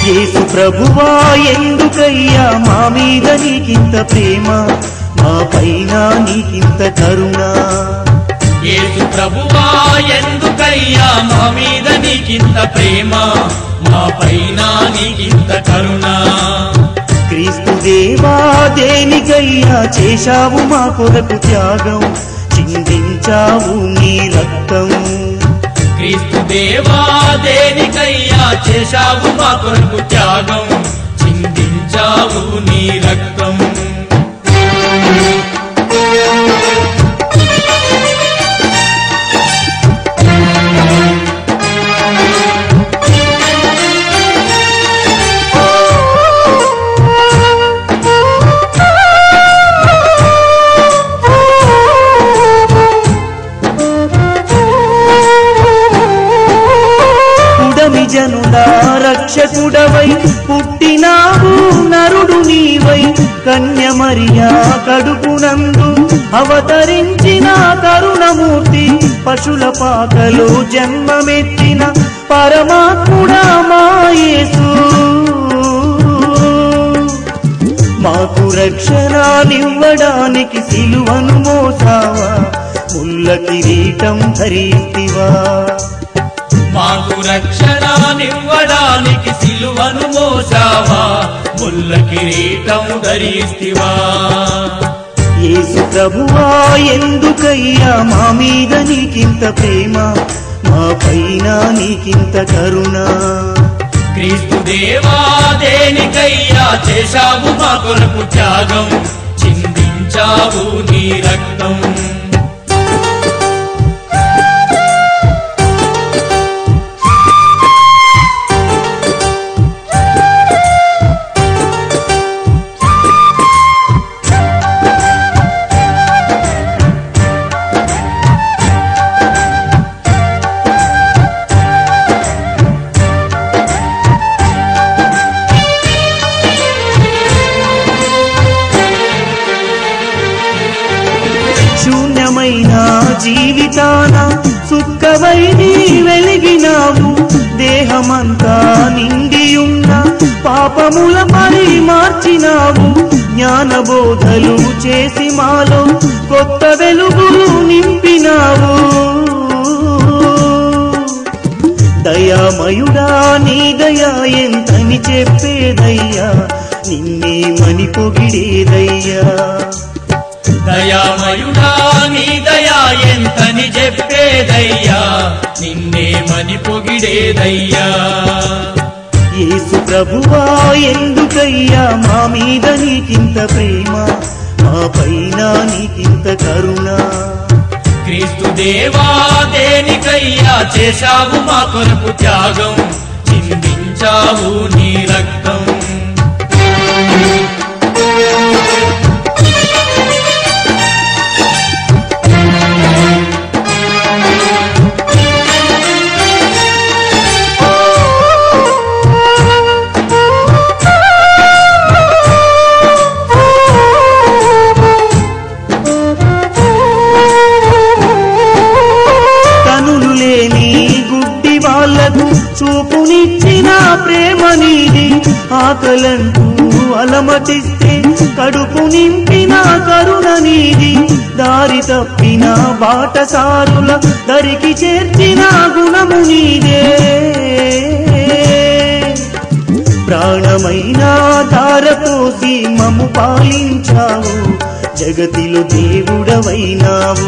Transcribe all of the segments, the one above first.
యేసు ప్రభువా ఎందుకయ్యా మా మీద నీకింత ప్రేమ మా పైన నీకింత కరుణ యేసు ప్రభువా ఎందుకయ్యా మా మీద నీకింత ప్రేమ మా పైన నీకింత కరుణ క్రీస్తు దేవా దేనికయ్యా చేశావు మా కొరకు త్యాగం చిందించావు నీ రక్తం క్రీస్తు దేవా దేనికయ్యా చేశావు మా కొరకు త్యాగం చిందించావు నీ రక్తం పుడమి జనుల రక్షకుడవై పుట్టినావు నరుడు నీవై కన్యమరియా కడుపునందు అవతరించిన కరుణమూర్తి పశుల పాకలో జన్మమెత్తిన పరమాత్ముడా మాయేసు మాకు రక్షణనివ్వడానికి సిలువను మోసావా ముల్ల కిరీటం ధరిస్తివా మాకు రక్షణనివ్వడానికి సిలువను మోసావా ముల్ల కిరీటం ధరిస్తివా యేసు ప్రభువా ఎందుకయ్యా మా మీద నీకింత ప్రేమ మా పైన నీకింత కరుణ క్రీస్తు దేవా దేనికయ్యా చేశావు మా కొరకు త్యాగం చిందించావు నీ రక్తం శూన్యమైన జీవితాన సుక్కవై నీ వెలిగినావు దేహమంతా నిండియున్న పాపముల మరి మార్చినావు జ్ఞానబోధలు చేసి మాలో కొత్త వెలుగులు నింపినావు దయామయుడా నీ దయా ఎంతని చెప్పేదయ్యా నిన్నే మని పొగిడేదయ్యా దయామయుడా నీ దయా ఎంతని చెప్పేదయ్యా నిన్నే మని పొగిడేదయ్యా యేసు ప్రభువా ఎందుకయ్యా మా మీద నీకింత ప్రేమ మా పైన నీకింత కరుణ క్రీస్తు దేవా దేనికయ్యా చేశావు మా కొరకు త్యాగం చిందించావు నీ రక్తం కనులు లేని గుడ్డి వాళ్లకు చూపునిచ్చిన ప్రేమ నీది ఆకలంటూ అలమటిస్తే కడుపు నింపిన కరుణ నీది దారి తప్పిన బాటసారుల దరికి చేర్చిన గుణము నీదే ప్రాణమైన ధారపోసి మము పాలించావు జగతిలో దేవుడవైనావు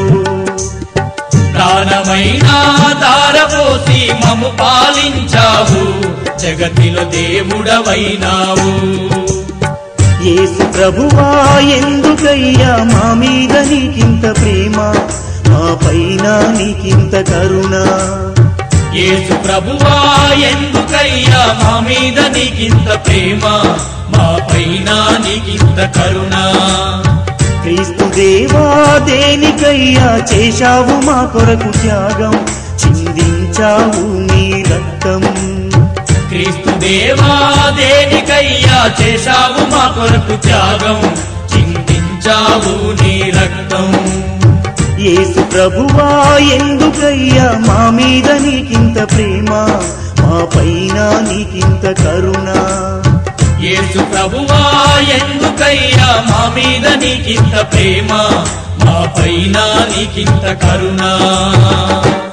ప్రాణమైన దారపోసి మము పాలించావు జగతిలో దేవుడవైనావు యేసు ప్రభువా ఎందుకయ్యా మా మీద నీకింత ప్రేమ మా పైన నీకింత కరుణ యేసు ప్రభువా ఎందుకయ్యా మా మీద నీకింత ప్రేమ మా పైన నీకింత కరుణ క్రీస్తు దేవా దేనికయ్యా చేశావు మా కొరకు త్యాగం చిందించావు నీ రక్తం క్రీస్తు దేవా దేనికయ్యా చేశావు మా కొరకు త్యాగం చిందించావు నీ రక్తం యేసు ప్రభువా ఎందుకయ్యా మా మీద నీకింత ప్రేమ మా పైన నీకింత కరుణ యేసు ప్రభువా ఎందుకయ్యా మా మీద నీకింత ప్రేమ మా పైన నీకింత కరుణ